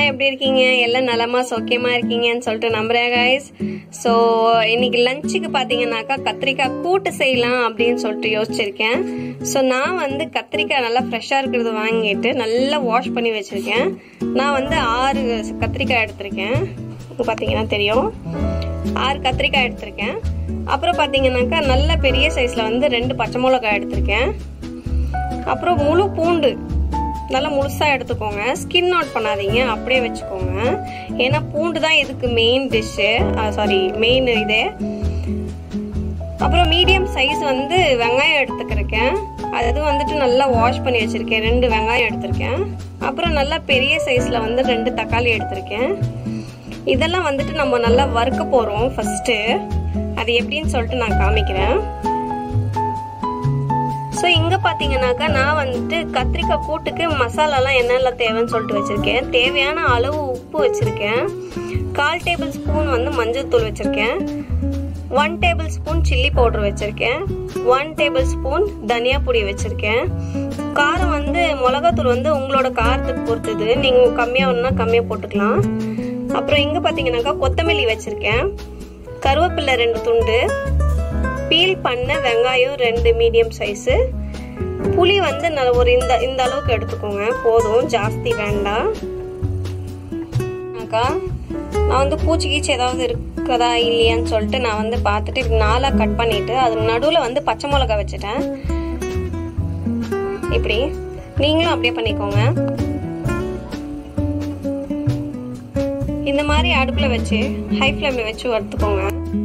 எல்லாம் எப்படி இருக்கீங்க எல்லாம் நலமா சௌக்கியமா இருக்கீங்கன்னு சொல்லிட்டு நம்புறேன் கைஸ் ஸோ இன்னைக்கு லஞ்சுக்கு பார்த்தீங்கன்னாக்கா கத்திரிக்காய் கூட்டு செய்யலாம் அப்படின்னு சொல்லிட்டு யோசிச்சிருக்கேன் ஸோ நான் வந்து கத்திரிக்காய் நல்லா ஃப்ரெஷ்ஷாக இருக்கிறது வாங்கிட்டு நல்லா வாஷ் பண்ணி வச்சிருக்கேன் நான் வந்து ஆறு கத்திரிக்காய் எடுத்திருக்கேன் இங்க பார்த்தீங்கன்னா தெரியும் ஆறு கத்திரிக்காய் எடுத்திருக்கேன் அப்புறம் பார்த்தீங்கன்னாக்கா நல்ல பெரிய சைஸில் வந்து ரெண்டு பச்சை மிளகாய் எடுத்திருக்கேன் அப்புறம் முழு பூண்டு நல்லா முழுசாக எடுத்துக்கோங்க ஸ்கின் அவுட் பண்ணாதீங்க அப்படியே வச்சுக்கோங்க ஏன்னா பூண்டு தான் இதுக்கு மெயின் டிஷ்ஷு சாரி மெயின் இது அப்புறம் மீடியம் சைஸ் வந்து வெங்காயம் எடுத்துக்கிறேன் அது வந்துட்டு நல்லா வாஷ் பண்ணி வச்சுருக்கேன் ரெண்டு வெங்காயம் எடுத்திருக்கேன் அப்புறம் நல்லா பெரிய சைஸில் வந்து ரெண்டு தக்காளி எடுத்திருக்கேன் இதெல்லாம் வந்துட்டு நம்ம நல்லா வறுக்க போகிறோம் ஃபஸ்ட்டு அது எப்படின்னு சொல்லிட்டு நான் காமிக்கிறேன் ஸோ இங்கே பார்த்தீங்கன்னாக்கா நான் வந்துட்டு கத்திரிக்காய் கூட்டுக்கு மசாலாலாம் என்னெல்லாம் தேவைன்னு சொல்லிட்டு வச்சுருக்கேன் தேவையான அளவு உப்பு வச்சுருக்கேன் கால் டேபிள் ஸ்பூன் வந்து மஞ்சள் தூள் வச்சுருக்கேன் one tablespoon chilli powder வச்சுருக்கேன் ஒன் டேபிள் ஸ்பூன் தனியா பொடி வச்சுருக்கேன் காரம் வந்து மிளகாத்தூள் வந்து உங்களோட காரத்துக்கு பொறுத்தது நீங்கள் கம்மியாக வேணும்னா கம்மியாக போட்டுக்கலாம் அப்புறம் இங்கே பார்த்தீங்கன்னாக்கா கொத்தமல்லி வச்சுருக்கேன் கருவேப்பிலை ரெண்டு துண்டு பீல் பண்ண வெங்காயம் ரெண்டு மீடியம் சைஸு புளி வந்து நல்ல ஒரு இந்த இந்த அளவுக்கு எடுத்துக்கோங்க போதும் ஜாஸ்தி வேண்டாம் அக்கா நான் வந்து பூச்சி கீச்சி ஏதாவது இருக்குதா இல்லையான்னு சொல்லிட்டு நான் வந்து பார்த்துட்டு இப்படி நாலாக கட் பண்ணிட்டு அது நடுவில் வந்து பச்சை மிளகா வச்சுட்டேன் இப்படி நீங்களும் அப்படியே பண்ணிக்கோங்க இந்த மாதிரி அடுப்பில் வச்சு ஹை ஃப்ளேமில் வச்சு வறுத்துக்கோங்க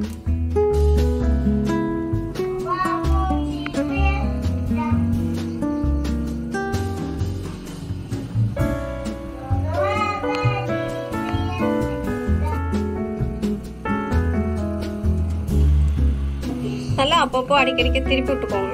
நல்லா அப்பப்போ அடிக்கடிக்க திருப்பி விட்டுக்கோங்க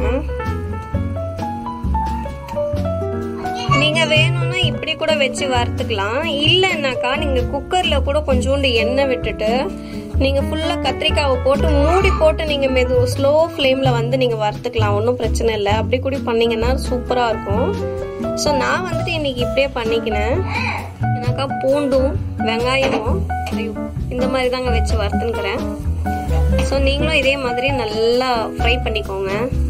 நீங்க வேணும்னா இப்படி கூட வச்சு வறுத்துக்கலாம் இல்லைன்னாக்கா நீங்க குக்கர்ல கூட கொஞ்சோண்டு எண்ணெய் விட்டுட்டு நீங்க ஃபுல்லா கத்திரிக்காவை போட்டு மூடி போட்டு நீங்க மெது ஸ்லோ ஃப்ளேம்ல வந்து நீங்க வறுத்துக்கலாம் ஒன்றும் பிரச்சனை இல்லை அப்படி கூட பண்ணீங்கன்னா சூப்பரா இருக்கும் ஸோ நான் வந்துட்டு இன்னைக்கு இப்படியே பண்ணிக்கினேன் ஏன்னாக்கா பூண்டும் வெங்காயமும் இந்த மாதிரி தாங்க வச்சு வறுத்துனுக்கிறேன் ஸோ நீங்களும் இதே மாதிரி நல்லா ஃப்ரை பண்ணிக்கோங்க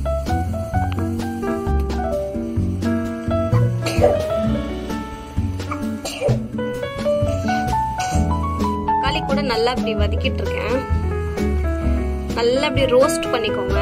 தக்காளி கூட நல்லா இப்படி வதக்கிட்டு இருக்கேன் நல்லா இப்படி ரோஸ்ட் பண்ணிக்கோங்க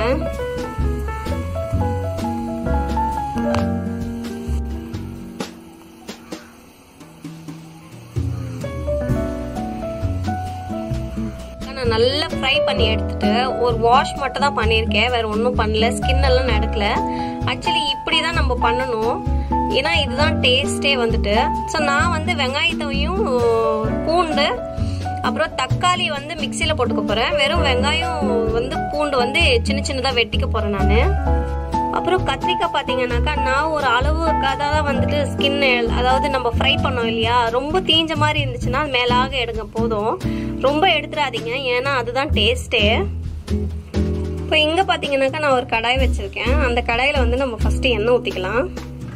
நான் நல்லா ஃப்ரை பண்ணி எடுத்துட்டு ஒரு வாஷ் மட்டும் தான் பண்ணியிருக்கேன் வேற ஒன்றும் பண்ணல ஸ்கின் எல்லாம் நான் எடுக்கல ஆக்சுவலி இப்படி தான் நம்ம பண்ணணும் ஏன்னா இதுதான் டேஸ்டே வந்துட்டு ஸோ நான் வந்து வெங்காயத்தையும் பூண்டு அப்புறம் தக்காளி வந்து மிக்சியில் போட்டுக்க போகிறேன் வெறும் வெங்காயம் வந்து பூண்டு வந்து சின்ன சின்னதாக வெட்டிக்க போகிறேன் நான் அப்புறம் கத்திரிக்காய் பார்த்தீங்கன்னாக்கா நான் ஒரு அளவுக்காக தான் வந்துட்டு ஸ்கின் அதாவது நம்ம ஃப்ரை பண்ணோம் இல்லையா ரொம்ப தீஞ்ச மாதிரி இருந்துச்சுன்னா மேலாக எடுங்க போதும் ரொம்ப எடுத்துடாதீங்க ஏன்னா அதுதான் டேஸ்ட்டே இப்போ இங்கே பார்த்தீங்கன்னாக்கா நான் ஒரு கடாய் வச்சுருக்கேன் அந்த கடாயில் வந்து நம்ம ஃபஸ்ட்டு எண்ணெய் ஊற்றிக்கலாம்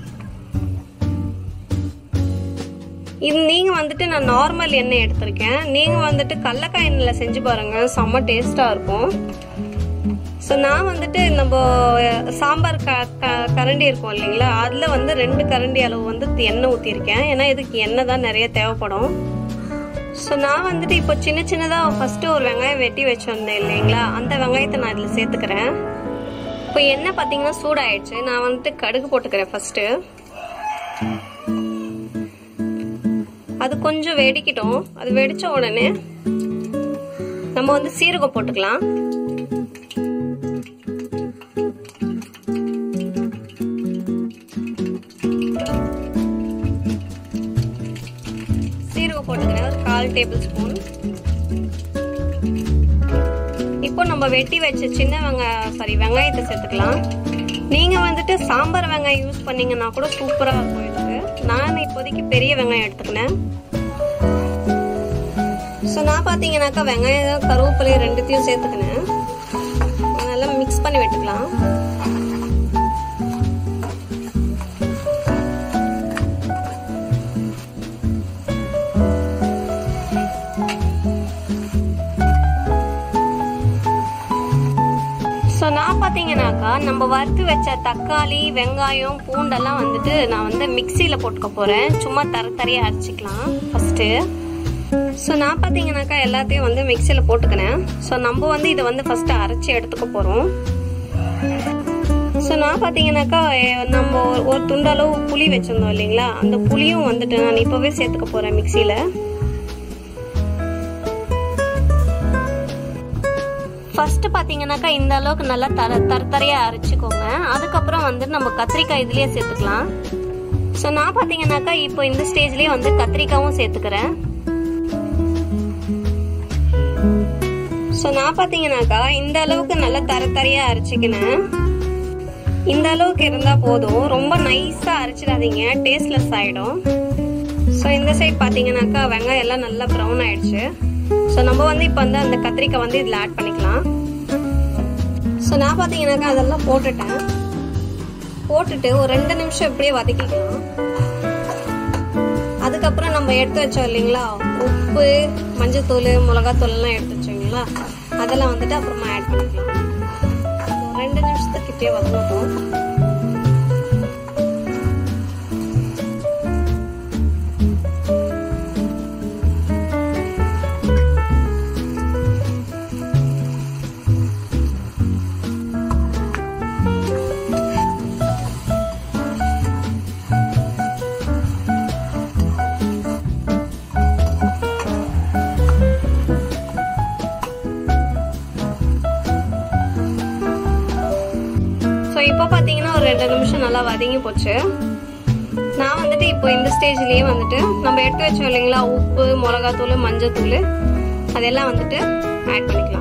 இது நீங்கள் வந்துட்டு நான் நார்மல் எண்ணெய் எடுத்திருக்கேன் நீங்கள் வந்துட்டு கடலக்காய் எண்ணெயில் செஞ்சு பாருங்கள் செம்ம டேஸ்ட்டாக இருக்கும் ஸோ நான் வந்துட்டு நம்ம சாம்பார் க க கரண்டி இருக்கும் இல்லைங்களா அதில் வந்து ரெண்டு கரண்டி அளவு வந்து எண்ணெய் ஊற்றிருக்கேன் ஏன்னா இதுக்கு எண்ணெய் தான் நிறைய தேவைப்படும் ஸோ நான் வந்துட்டு இப்போ சின்ன சின்னதாக ஃபஸ்ட்டு ஒரு வெங்காயம் வெட்டி வச்சுருந்தேன் இல்லைங்களா அந்த வெங்காயத்தை நான் இதில் சேர்த்துக்கிறேன் இப்போ எண்ணெய் பார்த்தீங்கன்னா சூடாயிடுச்சு நான் வந்துட்டு கடுகு போட்டுக்கிறேன் ஃபஸ்ட்டு அது கொஞ்சம் வெடிக்கட்டும் அது வெடிச்ச உடனே நம்ம வந்து சீரகம் போட்டுக்கலாம் சீரகம் போட்டுக்கிறேன் ஒரு கால் டேபிள் ஸ்பூன் இப்போ நம்ம வெட்டி வச்ச சின்ன வெங்காயம் சாரி வெங்காயத்தை சேர்த்துக்கலாம் நீங்கள் வந்துட்டு சாம்பார் வெங்காயம் யூஸ் பண்ணீங்கன்னா கூட சூப்பராக இருக்கும் இதுக்கு நான் இப்போதைக்கு பெரிய வெங்காயம் எடுத்துக்கினேன் ஸோ நான் பார்த்தீங்கன்னாக்கா வெங்காயம் கருவேப்பிலை ரெண்டுத்தையும் சேர்த்துக்கினேன் நல்லா மிக்ஸ் பண்ணி விட்டுக்கலாம் பார்த்தீங்கன்னாக்கா நம்ம வறுத்து வச்ச தக்காளி வெங்காயம் பூண்டெல்லாம் வந்துட்டு நான் வந்து மிக்சியில் போட்டுக்க போகிறேன் சும்மா தர தரையாக அரைச்சிக்கலாம் ஃபஸ்ட்டு ஸோ நான் பார்த்தீங்கன்னாக்கா எல்லாத்தையும் வந்து மிக்சியில் போட்டுக்கிறேன் ஸோ நம்ம வந்து இதை வந்து ஃபஸ்ட்டு அரைச்சி எடுத்துக்க போகிறோம் ஸோ நான் பார்த்தீங்கன்னாக்கா நம்ம ஒரு துண்டளவு புளி வச்சுருந்தோம் இல்லைங்களா அந்த புளியும் வந்துட்டு நான் இப்போவே சேர்த்துக்க போகிறேன் மிக்சியில் ஃபஸ்ட்டு பார்த்தீங்கன்னாக்கா இந்த அளவுக்கு நல்லா தர தரத்தரையாக அரைச்சிக்கோங்க அதுக்கப்புறம் வந்து நம்ம கத்திரிக்காய் இதுலேயே சேர்த்துக்கலாம் ஸோ நான் பார்த்தீங்கன்னாக்கா இப்போ இந்த ஸ்டேஜ்லேயே வந்து கத்திரிக்காயும் சேர்த்துக்கிறேன் ஸோ நான் பார்த்தீங்கன்னாக்கா இந்த அளவுக்கு நல்லா தரத்தரையாக அரைச்சிக்கினேன் இந்த அளவுக்கு இருந்தால் போதும் ரொம்ப நைஸாக அரைச்சிடாதீங்க டேஸ்ட்லெஸ் ஆகிடும் ஸோ இந்த சைட் பார்த்தீங்கன்னாக்கா வெங்காயம் எல்லாம் நல்லா ப்ரௌன் ஆயிடுச்சு ஸோ நம்ம வந்து இப்போ வந்து அந்த கத்திரிக்காய் வந்து இதில் ஆட் பண்ணிக்கலாம் ஸோ நான் பார்த்தீங்கன்னாக்கா அதெல்லாம் போட்டுட்டேன் போட்டுட்டு ஒரு ரெண்டு நிமிஷம் இப்படியே வதக்கிக்கலாம் அதுக்கப்புறம் நம்ம எடுத்து வச்சோம் இல்லைங்களா உப்பு மஞ்சத்தூள் மிளகாத்தூள் எல்லாம் எடுத்து வச்சோங்களா அதெல்லாம் வந்துட்டு அப்புறமா ஆட் பண்ணிக்கலாம் ரெண்டு நிமிஷத்துக்கு இப்படியே வதங்கட்டும் ஸோ இப்போ பார்த்தீங்கன்னா ஒரு ரெண்டு நிமிஷம் நல்லா வதங்கி போச்சு நான் வந்துட்டு இப்போ இந்த ஸ்டேஜ்லேயே வந்துட்டு நம்ம எடுத்து வச்சோம் இல்லைங்களா உப்பு மிளகாத்தூள் மஞ்சத்தூள் அதெல்லாம் வந்துட்டு ஆட் பண்ணிக்கலாம்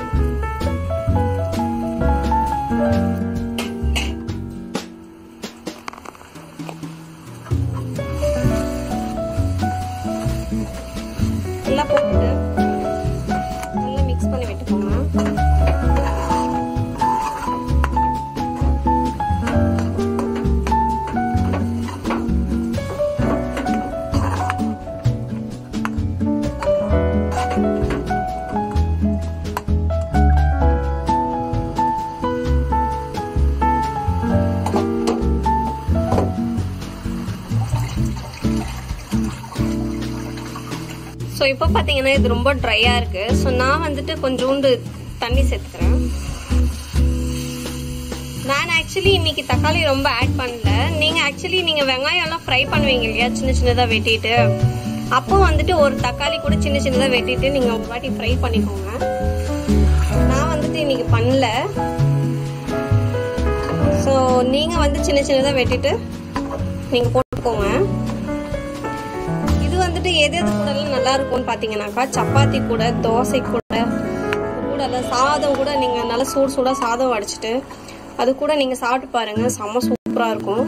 நல்லா போட்டு நல்லா மிக்ஸ் பண்ணி விட்டுக்கோங்க ஸோ இப்போ பார்த்தீங்கன்னா இது ரொம்ப ட்ரையாக இருக்கு ஸோ நான் வந்துட்டு கொஞ்சோண்டு தண்ணி சேர்த்துக்கிறேன் நான் ஆக்சுவலி இன்னைக்கு தக்காளி ரொம்ப ஆட் பண்ணல நீங்க ஆக்சுவலி நீங்க வெங்காயம் எல்லாம் ஃப்ரை பண்ணுவீங்க இல்லையா சின்ன சின்னதா வெட்டிட்டு அப்போ வந்துட்டு ஒரு தக்காளி கூட சின்ன சின்னதா வெட்டிட்டு நீங்க ஒரு வாட்டி ஃப்ரை பண்ணிக்கோங்க நான் வந்துட்டு இன்னைக்கு பண்ணல ஸோ நீங்க வந்து சின்ன சின்னதா வெட்டிட்டு நீங்க போட்டுக்கோங்க இது வந்துட்டு எது எது கூட எல்லாம் நல்லா இருக்கும்னு பாத்தீங்கன்னாக்கா சப்பாத்தி கூட தோசை கூட கூட எல்லாம் சாதம் கூட நீங்க நல்லா சூடு சூடா சாதம் வடிச்சிட்டு அது கூட நீங்க சாப்பிட்டு பாருங்க செம்ம சூப்பரா இருக்கும்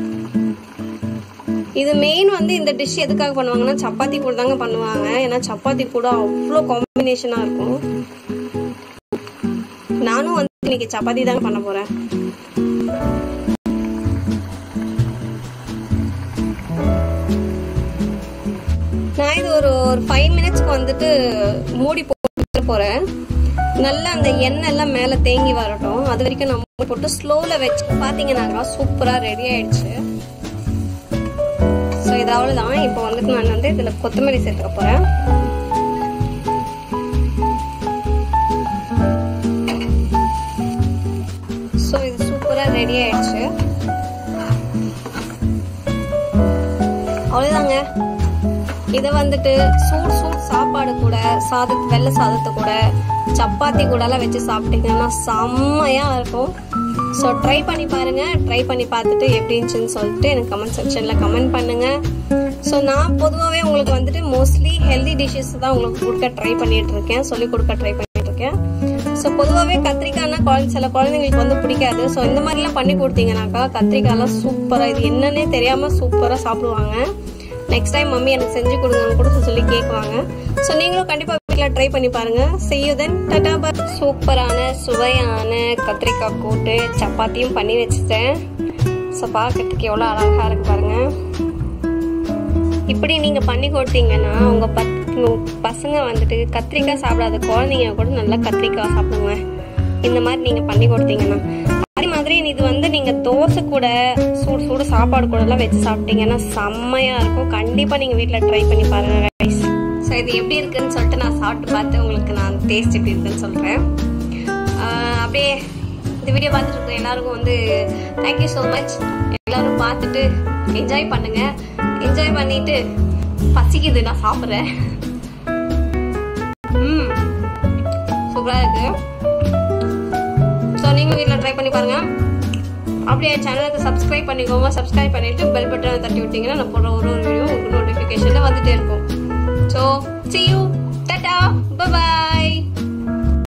இது மெயின் வந்து இந்த டிஷ் எதுக்காக பண்ணுவாங்கன்னா சப்பாத்தி கூட தாங்க பண்ணுவாங்க ஏன்னா சப்பாத்தி கூட அவ்வளோ காம்பினேஷனா இருக்கும் நானும் வந்து இன்னைக்கு சப்பாத்தி தாங்க பண்ண போறேன் நான் இது ஒரு ஒரு ஃபைவ் மினிட்ஸ்க்கு வந்துட்டு மூடி போட்டு போறேன் நல்லா அந்த எண்ணெய் எல்லாம் மேலே தேங்கி வரட்டும் அது வரைக்கும் நான் மூடி போட்டு ஸ்லோவில் வச்சு பார்த்தீங்கன்னாக்கா சூப்பராக ரெடி ஆயிடுச்சு ஸோ இது அவ்வளோதான் இப்போ வந்துட்டு நான் வந்து இதில் கொத்தமல்லி சேர்த்துக்க போகிறேன் ஸோ இது சூப்பராக ரெடி ஆயிடுச்சு அவ்வளோதாங்க இதை வந்துட்டு சூடு சூடு சாப்பாடு கூட சாத வெள்ளை சாதத்தை கூட சப்பாத்தி கூடலாம் வச்சு சாப்பிட்டீங்கன்னா செம்மையா இருக்கும் ஸோ ட்ரை பண்ணி பாருங்க ட்ரை பண்ணி பார்த்துட்டு எப்படி இருந்துச்சுன்னு சொல்லிட்டு எனக்கு கமெண்ட் செக்ஷனில் கமெண்ட் பண்ணுங்க ஸோ நான் பொதுவாகவே உங்களுக்கு வந்துட்டு மோஸ்ட்லி ஹெல்தி டிஷ்ஷஸ் தான் உங்களுக்கு கொடுக்க ட்ரை பண்ணிட்டு இருக்கேன் சொல்லி கொடுக்க ட்ரை பண்ணிட்டு இருக்கேன் ஸோ பொதுவாகவே கத்திரிக்காய்னா குழந்தை சில குழந்தைங்களுக்கு வந்து பிடிக்காது ஸோ இந்த மாதிரிலாம் பண்ணி கொடுத்தீங்கன்னாக்கா கத்திரிக்காய்லாம் சூப்பராக இது என்னன்னே தெரியாமல் சூப்பராக சாப்பிடுவாங்க நெக்ஸ்ட் டைம் மம்மி எனக்கு செஞ்சு கொடுங்கன்னு கூட சொல்லி கேட்குவாங்க ஸோ நீங்களும் கண்டிப்பாக வீட்டில் ட்ரை பண்ணி பாருங்க செய்யுதன் டட்டா பாய் சூப்பரான சுவையான கத்திரிக்காய் கூட்டு சப்பாத்தியும் பண்ணி வச்சுட்டேன் ஸோ பார்க்கறதுக்கு எவ்வளோ அழகாக இருக்கு பாருங்க இப்படி நீங்கள் பண்ணி கொடுத்தீங்கன்னா உங்கள் பத் உங்க பசங்க வந்துட்டு கத்திரிக்காய் சாப்பிடாத குழந்தைங்க கூட நல்லா கத்திரிக்காய் சாப்பிடுங்க இந்த மாதிரி நீங்கள் பண்ணி கொடுத்தீங்கன்னா அதே நீங்கள் தோசை கூட சூடு சூடு சாப்பாடு கூடலாம் வச்சு சாப்பிட்டீங்கன்னா செம்மையாக இருக்கும் கண்டிப்பாக நீங்கள் வீட்டில் ட்ரை பண்ணி பாருங்கள் ரைஸ் ஸோ இது எப்படி இருக்குன்னு சொல்லிட்டு நான் சாப்பிட்டு பார்த்து உங்களுக்கு நான் டேஸ்ட் எப்படி இருக்குன்னு சொல்கிறேன் அப்படியே இந்த வீடியோ பார்த்துட்டு இருக்க எல்லாருக்கும் வந்து தேங்க்யூ ஸோ மச் எல்லாரும் பார்த்துட்டு என்ஜாய் பண்ணுங்க என்ஜாய் பண்ணிட்டு பசிக்குது நான் சாப்பிட்றேன் ம் சூப்பராக இருக்கு ஸோ நீங்களும் வீட்டில் ட்ரை பண்ணி பாருங்க அப்படியே சேனலுக்கு சப்ஸ்கிரைப் பண்ணிக்கோங்க சப்ஸ்கிரைப் பண்ணிட்டு பெல் பட்டனை தட்டி விட்டீங்கன்னா நான் போடுற ஒரு ஒரு வீடியோ உங்களுக்கு நோட்டிஃபிகேஷனில் வந்துட்டே இருக்கும் so see you tata by